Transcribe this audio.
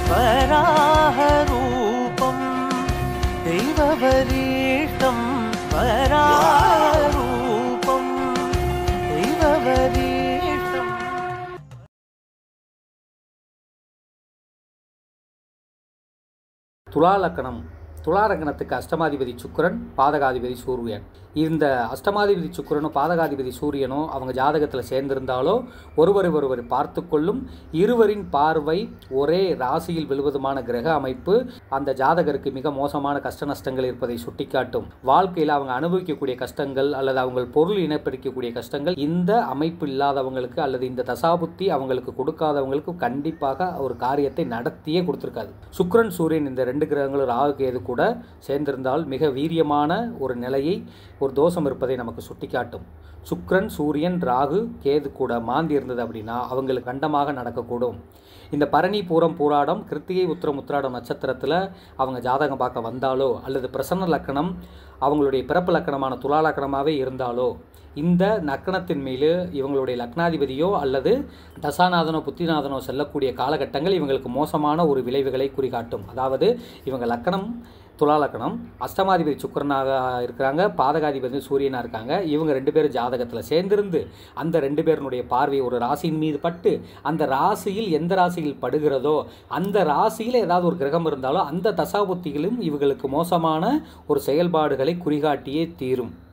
वराहरूपं दैववरीष्टं वरारूपं दैववरीष्टम् துலா லக்கணம் துலா லக்கணத்துக்கு அஷ்டமாதிபதி சுக்கிரன் பாதகாதிபதி சூரியன் இந்த அஷ்டமாதிபதி சுக்கிரனும் பாதகாதிபதி சூரியனும் அவங்க ஜாதகத்தில் சேர்ந்திருந்தாலோ ஒருவரை ஒருவர் பார்த்து கொள்ளும் இருவரின் பார்வை ஒரே ராசியில் விழுவதுமான கிரக அமைப்பு அந்த ஜாதகருக்கு மிக மோசமான கஷ்ட நஷ்டங்கள் இருப்பதை சுட்டிக்காட்டும் வாழ்க்கையில் அவங்க அனுபவிக்கக்கூடிய கஷ்டங்கள் அல்லது அவங்க பொருள் இனப்பிடிக்கக்கூடிய கஷ்டங்கள் இந்த அமைப்பு இல்லாதவங்களுக்கு அல்லது இந்த தசாபுத்தி அவங்களுக்கு கொடுக்காதவங்களுக்கு கண்டிப்பாக ஒரு காரியத்தை நடத்தியே கொடுத்துருக்காது சுக்கிரன் சூரியன் இந்த ரெண்டு கிரகங்களும் ராகு கேது கூட சேர்ந்திருந்தால் மிக வீரியமான ஒரு நிலையை ஒரு தோஷம் இருப்பதை நமக்கு சுட்டிக்காட்டும் சுக்கிரன் சூரியன் ராகு கேது கூட மாந்தி இருந்தது அப்படின்னா அவங்களுக்கு கண்டமாக நடக்கக்கூடும் இந்த பரணி பூரம் பூராடம் கிருத்திகை உத்திரம் உத்திராடம் நட்சத்திரத்தில் அவங்க ஜாதகம் பார்க்க வந்தாலோ அல்லது பிரசன்ன லக்கணம் அவங்களுடைய பிறப்பு லக்கணமான துலா லக்கணமாகவே இருந்தாலோ இந்த லக்கணத்தின் மேலு இவங்களுடைய லக்னாதிபதியோ அல்லது தசாநாதனோ புத்திநாதனோ செல்லக்கூடிய காலகட்டங்கள் இவங்களுக்கு மோசமான ஒரு விளைவுகளை குறிகாட்டும் அதாவது இவங்க லக்கணம் துலா லக்கணம் அஷ்டமாதிபதி சுக்கரனாக இருக்கிறாங்க பாதகாதிபதி சூரியனாக இருக்காங்க இவங்க ரெண்டு பேரும் ஜாதகத்தில் சேர்ந்திருந்து அந்த ரெண்டு பேருனுடைய பார்வை ஒரு ராசியின் மீது பட்டு அந்த ராசியில் எந்த ராசியில் படுகிறதோ அந்த ராசியில் ஏதாவது ஒரு கிரகம் இருந்தாலோ அந்த தசாபுத்திகளும் இவங்களுக்கு மோசமான ஒரு செயல்பாடுகளை குறிகாட்டியே தீரும்